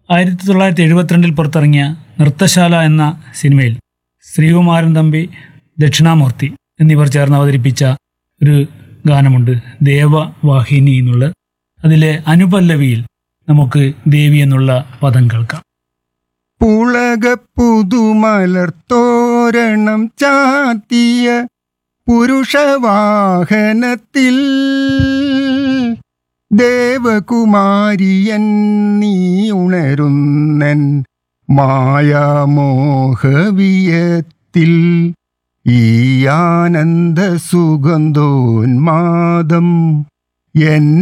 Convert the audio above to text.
ആയിരത്തി തൊള്ളായിരത്തി എഴുപത്തിരണ്ടിൽ പുറത്തിറങ്ങിയ നൃത്തശാല എന്ന സിനിമയിൽ ശ്രീകുമാരൻ തമ്പി ദക്ഷിണാമൂർത്തി എന്നിവർ ചേർന്ന് അവതരിപ്പിച്ച ഒരു ഗാനമുണ്ട് ദേവവാഹിനി എന്നുള്ള അതിലെ അനുപല്ലവിയിൽ നമുക്ക് ദേവി എന്നുള്ള പദം കേൾക്കാം പുളക പുതുമലർത്തോരണം ചാത്തിയ പുരുഷവാഹനത്തിൽ ദേവകുമാരിയൻ നീ ഉണരുന്നൻ മായാമോഹവിയത്തിൽ ഈ ആനന്ദ സുഗന്ധോന്മാദം എൻ